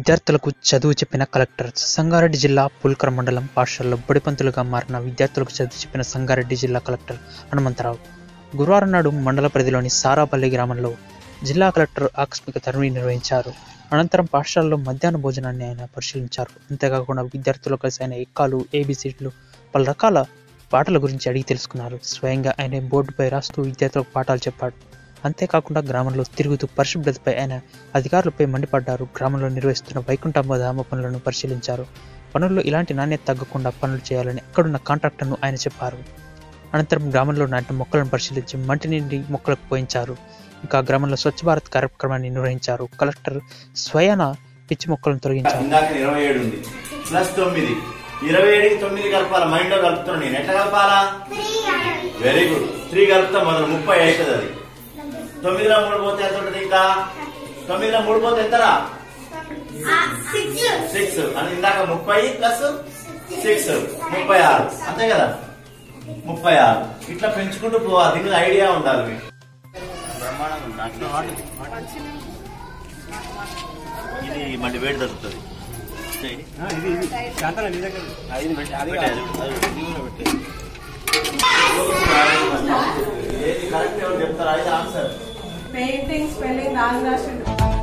విద్యార్థులకు చదువు చెప్పిన కలెక్టర్ సంగారెడ్డి జిల్లా పుల్కర మండలం పాఠశాలలో బడిపంతులుగా మారిన విద్యార్థులకు చదువు చెప్పిన సంగారెడ్డి జిల్లా కలెక్టర్ హనుమంతరావు గురువారం నాడు మండల పరిధిలోని సారాపల్లి గ్రామంలో జిల్లా కలెక్టర్ ఆకస్మిక తనిఖీ నిర్వహించారు అనంతరం పాఠశాలలో మధ్యాహ్న భోజనాన్ని ఆయన పరిశీలించారు అంతేకాకుండా విద్యార్థులు కలిసి ఆయన ఎక్కాలు ఏబిసిడ్లు పలు రకాల పాటల గురించి అడిగి తెలుసుకున్నారు స్వయంగా ఆయన బోర్డుపై రాస్తూ విద్యార్థులకు పాఠాలు చెప్పాడు అంతేకాకుండా గ్రామంలో తిరుగుతూ పరిశుభ్రతపై ఆయన అధికారులపై మండిపడ్డారు గ్రామంలో నిర్వహిస్తున్న వైకుంఠమ్మ ధామ పనులను పరిశీలించారు పనుల్లో ఇలాంటి నాణ్యత తగ్గకుండా పనులు చేయాలని అక్కడున్న కాంట్రాక్టర్ను ఆయన చెప్పారు అనంతరం గ్రామంలో నాటిన మొక్కలను పరిశీలించి మంటి నిండి మొక్కలకు పోయించారు ఇంకా గ్రామంలో స్వచ్ఛ భారత్ కార్యక్రమాన్ని నిర్వహించారు కలెక్టర్ స్వయాన పిచ్చి మొక్కలను తొలగించారు ఇందాక ఇరవై ఏడు ఉంది ప్లస్ తొమ్మిది ఇరవై ఏడుకి తొమ్మిది కలపాలా మైండ్ లో కలుపుతున్నా నేను ఎట్లా కలపాలా వెరీ గుడ్ త్రీ కలుపుతా మొదలు ముప్పై అవుతుంది అది తొమ్మిదిలో మూడు పోతే ఎంత ఉంటుంది ఇంకా తొమ్మిదిలో మూడు పోతే ఎంతరా సిక్స్ అని ఇందాక ముప్పై ప్లస్ సిక్స్ ముప్పై ఆరు అంతే కదా ముప్పై ఆరు ఇట్లా పెంచుకుంటూ పోవాలి దీనికి ఐడియా ఉండాలి మీకు బ్రహ్మాండంగా ఉంది. ఇది మళ్ళీ వేడి తగ్గుతుంది ఏది కరెక్ట్ ఎవరు చెప్తారా ఇది ఆన్సర్ పెయింటింగ్ స్పెల్లింగ్ రాంగ్ రాసిండు